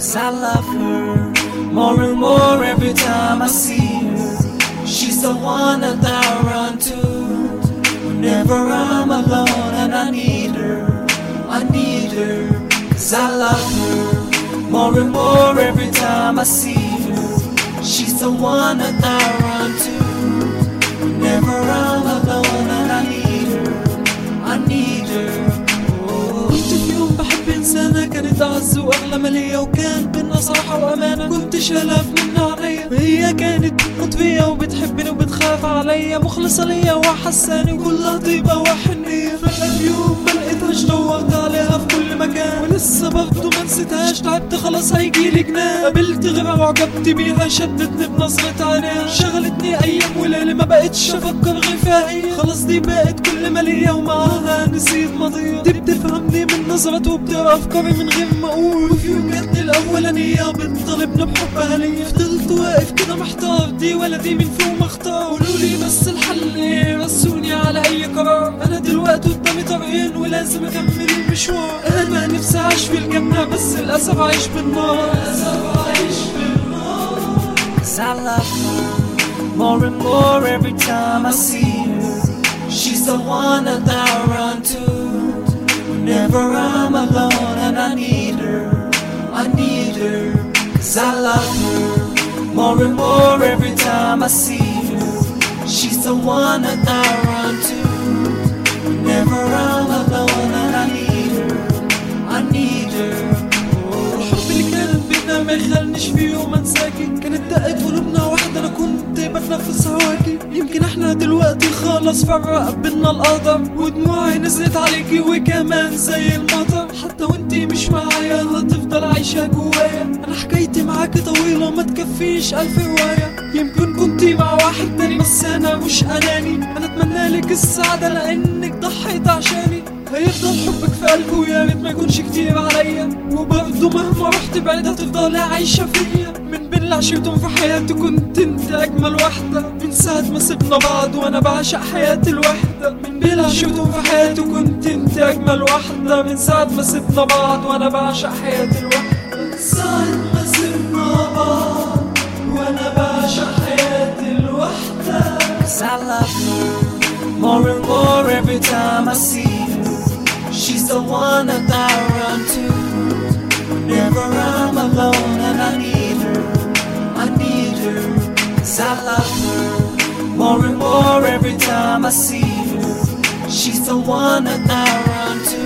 Cause I love her more and more every time I see her. She's the one that I run to whenever I'm alone and I need her. I need her. Cause I love her more and more every time I see her. She's the one that I run to whenever I'm alone and I need her. I need her. Oh. كنت في يوم بحب انسانة كانت اعز واغلى ما ليا وكان بينا صراحة وامانة كنت شالاف منها عليا هي كانت بتموت فيا وبتحبني وبتخاف عليا مخلصة ليا وحساني وكلها طيبة وحنية فجأة في يوم ما لقيتهاش دورت عليها في كل مكان ولسه برضه ما نسيتهاش تعبت خلاص هيجيلي جنان قابلت غيرها وعجبت بيها شدتني بنظرة عينيها شغلتني ايام وليالي ما بقتش افكر غير فيها هي خلاص دي بقت كل ما ليا ومعاها نسيت ماضيها دي بتفهمني من نظرات وبتقرا افكاري من غير ما اقول وفي يوم جاتني الاولانيه بتطالبني بحبها ليا فضلت واقف كده محتار دي ولا دي من فوق ما اختار قولوا لي بس الحل ايه رسوني على اي قرار انا دلوقتي قدامي طريقين ولازم اكمل المشوار انا نفسي اعيش في الجنه بس للاسف عايش بالنار للاسف عايش بالنار Cause I love her more and more every time I see her. She's the one that I run to whenever I'm alone and I need her. I need her. Cause I love her more and more every time I see her. She's the one that I run to whenever I'm alone and I need her. I need her. Oh. الحب اللي كان بينا ما يخلنيش في يوم انساكي كانت دقت قلوبنا واحدة انا كنت بتنفس هواكي يمكن احنا دلوقتي خلاص فرق بينا القدر ودموعي نزلت عليكي وكمان زي المطر حتى وانتي مش معايا هتفضل عايشة جوايا انا حكايتي معاكي طويلة ما تكفيش الف رواية يمكن كنتي مع واحد تاني بس انا مش اناني انا اتمنى لك السعادة لانك ضحيت عشاني هيفضل حبك في قلبي ويا ريت ما يكونش كتير عليا وبرضه مهما رحت بعيد هتفضلي عايشة فيا من بين اللي عشرتهم في حياتي كنت انت اجمل واحدة من ساعة ما سيبنا بعض وانا بعشق حياتي الوحدة من بين اللي عشرتهم في حياتي كنت انت اجمل واحدة من ساعة ما سيبنا بعض وانا بعشق حياتي الوحدة من ساعة ما سيبنا بعض وانا بعشق حياتي الوحدة Cause I love her more and more every time I see her. She's the one that I run to whenever I'm alone and I need her. I need her. Cause I love her more and more every time I see her. She's the one that I run to